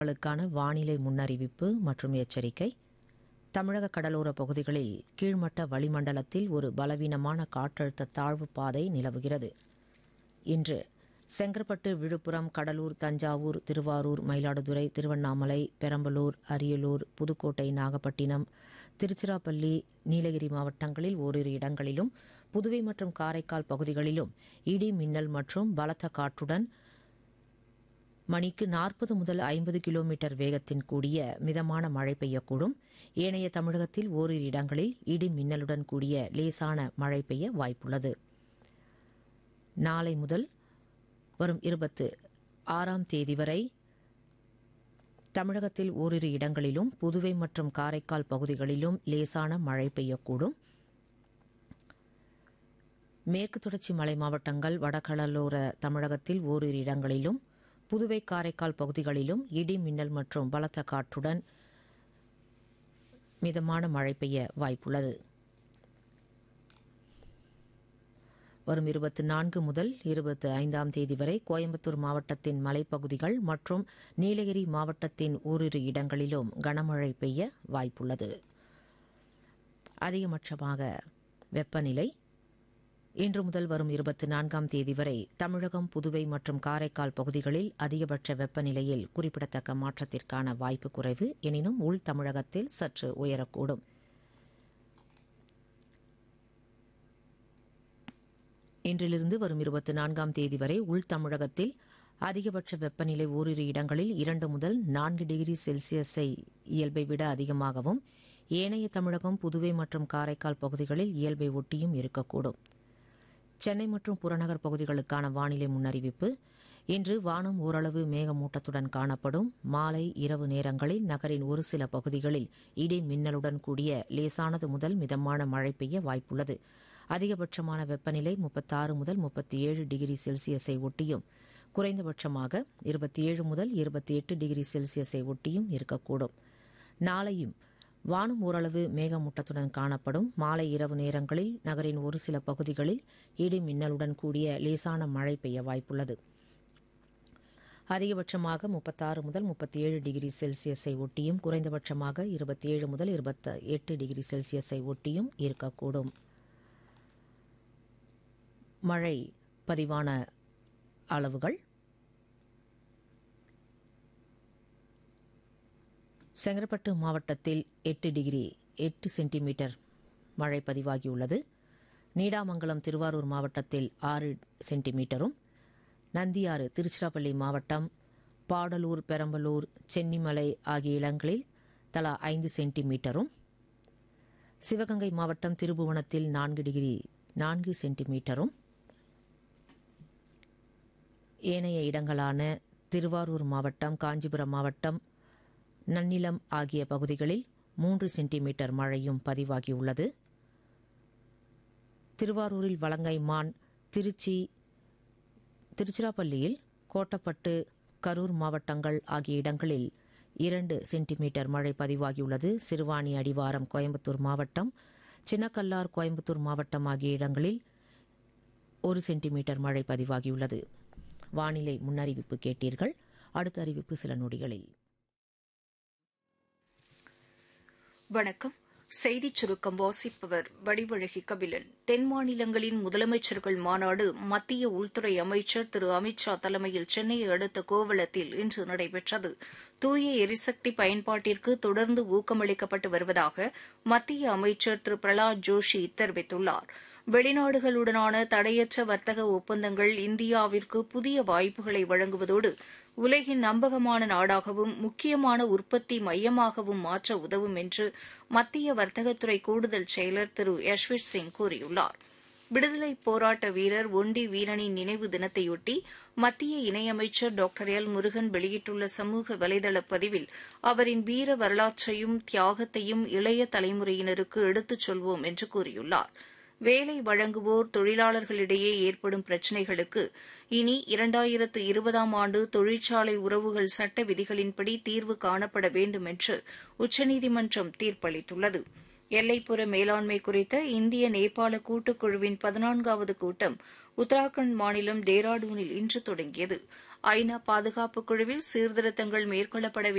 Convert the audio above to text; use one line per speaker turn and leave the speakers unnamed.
களுக்கான வானிலை முன்னறிவிப்பு மற்றும் எச்சரிக்கை தமிழக கடலோர பகுதிகளில் கீழ்மட்ட வளிமண்டலத்தில் ஒரு பலவீனமான காற்றழுத்த தாழ்வு பாதை நிலவுகிறது இன்று செங்கற்பட்டு விழுப்புரம் கடலூர் தஞ்சாவூர் திருவாரூர் மயிலாடுதுறை திருவண்ணாமலை பெரம்பலூர் அரியலூர் புதுக்கோட்டை நாகப்பட்டினம் திருச்சிராப்பள்ளி நீலகிரி மாவட்டங்களில் ஓரிரு இடங்களிலும் புதுவை மற்றும் காரைக்கால் பகுதிகளிலும் இடி மின்னல் மற்றும் பலத்த காற்றுடன் மணிக்கு நாற்பது முதல் ஐம்பது கிலோமீட்டர் வேகத்தின் கூடிய மிதமான மழை பெய்யக்கூடும் ஏனைய தமிழகத்தில் ஓரிரு இடங்களில் இடி மின்னலுடன் கூடிய லேசான மழை பெய்ய வாய்ப்புள்ளது நாளை முதல் வரும் இருபத்து ஆறாம் தேதி வரை தமிழகத்தில் ஓரிரு இடங்களிலும் புதுவை மற்றும் காரைக்கால் பகுதிகளிலும் லேசான மழை பெய்யக்கூடும் மேற்கு தொடர்ச்சி மலை மாவட்டங்கள் வடகடலோர தமிழகத்தில் ஓரிரு இடங்களிலும் புதுவை காரைக்கால் பகுதிகளிலும் இடி மின்னல் மற்றும் பலத்த காற்றுடன் மிதமான மழை பெய்ய வாய்ப்புள்ளது வரும் இருபத்தி நான்கு முதல் இருபத்தி ஐந்தாம் தேதி வரை கோயம்புத்தூர் மாவட்டத்தின் மலைப்பகுதிகள் மற்றும் நீலகிரி மாவட்டத்தின் ஓரிரு இடங்களிலும் கனமழை பெய்ய வாய்ப்புள்ளது அதிகபட்சமாக வெப்பநிலை இன்று முதல் வரும் இருபத்தி நான்காம் தேதி வரை தமிழகம் புதுவை மற்றும் காரைக்கால் பகுதிகளில் அதிகபட்ச வெப்பநிலையில் குறிப்பிடத்தக்க மாற்றத்திற்கான வாய்ப்பு குறைவு எனினும் உள் தமிழகத்தில் சற்று உயரக்கூடும் இன்றிலிருந்து வரும் இருபத்தி நான்காம் தேதி வரை உள் தமிழகத்தில் அதிகபட்ச வெப்பநிலை ஓரிரு இடங்களில் இரண்டு முதல் நான்கு டிகிரி செல்சியஸை இயல்பை விட அதிகமாகவும் ஏனைய தமிழகம் புதுவை மற்றும் காரைக்கால் பகுதிகளில் இயல்பை ஒட்டியும் இருக்கக்கூடும் சென்னை மற்றும் புறநகர் பகுதிகளுக்கான வானிலை முன்னறிவிப்பு இன்று வானம் ஓரளவு மேகமூட்டத்துடன் காணப்படும் மாலை இரவு நேரங்களில் நகரின் ஒரு சில பகுதிகளில் இடி மின்னலுடன் கூடிய லேசானது முதல் மிதமான மழை பெய்ய வாய்ப்புள்ளது அதிகபட்சமான வெப்பநிலை முப்பத்தாறு முதல் முப்பத்தி ஏழு டிகிரி செல்சியஸை ஒட்டியும் குறைந்தபட்சமாக இருபத்தி ஏழு முதல் இருபத்தி எட்டு டிகிரி செல்சியஸை ஒட்டியும் இருக்கக்கூடும் நாளையும் வானம் ஓரளவு மேகமூட்டத்துடன் காணப்படும் மாலை இரவு நேரங்களில் நகரின் ஒரு சில பகுதிகளில் இடி மின்னலுடன் கூடிய லேசான மழை பெய்ய வாய்ப்புள்ளது அதிகபட்சமாக முப்பத்தாறு முதல் முப்பத்தி ஏழு டிகிரி செல்சியஸை ஒட்டியும் குறைந்தபட்சமாக இருபத்தி ஏழு முதல் இருபத்தி எட்டு டிகிரி செல்சியஸை ஒட்டியும் இருக்கக்கூடும் மழை பதிவான அளவுகள் செங்கற்பட்டு மாவட்டத்தில் எட்டு டிகிரி எட்டு சென்டிமீட்டர் மழை பதிவாகியுள்ளது நீடாமங்கலம் திருவாரூர் மாவட்டத்தில் ஆறு சென்டிமீட்டரும் நந்தியாறு திருச்சிராப்பள்ளி மாவட்டம் பாடலூர் பெரம்பலூர் சென்னிமலை ஆகிய இடங்களில் தலா ஐந்து சென்டிமீட்டரும் சிவகங்கை மாவட்டம் திருபுவனத்தில் நான்கு டிகிரி நான்கு சென்டிமீட்டரும் ஏனைய இடங்களான திருவாரூர் மாவட்டம் காஞ்சிபுரம் மாவட்டம் நன்னிலம் ஆகிய பகுதிகளில் மூன்று சென்டிமீட்டர் மழையும் பதிவாகியுள்ளது திருவாரூரில் வலங்கைமான் திருச்சி திருச்சிராப்பள்ளியில் கோட்டப்பட்டு கரூர் மாவட்டங்கள் ஆகிய இடங்களில் இரண்டு சென்டிமீட்டர் மழை பதிவாகியுள்ளது சிறுவாணி அடிவாரம் கோயம்புத்தூர் மாவட்டம் சின்னக்கல்லார் கோயம்புத்தூர் மாவட்டம் ஆகிய இடங்களில் ஒரு சென்டிமீட்டர் மழை பதிவாகியுள்ளது வானிலை முன்னறிவிப்பு கேட்டீர்கள் அடுத்த அறிவிப்பு சில நொடிகளில்
வணக்கம் செய்திச் சுருக்கம் வாசிப்பவர் வடிவழகி கபிலன் தென் மாநிலங்களின் முதலமைச்சர்கள் மாநாடு மத்திய உள்துறை அமைச்சர் திரு அமித் ஷா தலைமையில் சென்னையை அடுத்த கோவளத்தில் இன்று நடைபெற்றது தூய எரிசக்தி பயன்பாட்டிற்கு தொடர்ந்து ஊக்கமளிக்கப்பட்டு வருவதாக மத்திய அமைச்சர் திரு பிரகலாத் ஜோஷி தெரிவித்துள்ளார் வெளிநாடுகளுடனான தடையற்ற வர்த்தக ஒப்பந்தங்கள் இந்தியாவிற்கு புதிய வாய்ப்புகளை வழங்குவதோடு உலகின் நம்பகமான நாடாகவும் முக்கியமான உற்பத்தி மையமாகவும் மாற்ற உதவும் என்று மத்திய வர்த்தகத்துறை கூடுதல் செயலர் திரு யஷ்வீர் சிங் கூறியுள்ளார் விடுதலை போராட்ட வீரர் ஒண்டி வீரனின் நினைவு தினத்தையொட்டி மத்திய இணையமைச்சர் டாக்டர் எல் முருகன் வெளியிட்டுள்ள சமூக வலைதள பதிவில் அவரின் வீர வரலாற்றையும் தியாகத்தையும் இளைய தலைமுறையினருக்கு எடுத்துச் சொல்வோம் என்று கூறியுள்ளார் வேலை வழங்குவோர் தொழிலாளர்களிடையே ஏற்படும் பிரச்சினைகளுக்கு இனி இரண்டாயிரத்து இருபதாம் ஆண்டு தொழிற்சாலை உறவுகள் சட்ட விதிகளின்படி தீர்வு காணப்பட வேண்டும் என்று உச்சநீதிமன்றம் தீர்ப்பளித்துள்ளது எல்லைப்புற மேலாண்மை குறித்த இந்திய நேபாள கூட்டுக்குழுவின் பதினான்காவது கூட்டம் உத்தராகண்ட் மாநிலம் டேராடூனில் இன்று தொடங்கியது ஐநா பாதுகாப்பு குழுவில் சீர்திருத்தங்கள் மேற்கொள்ளப்பட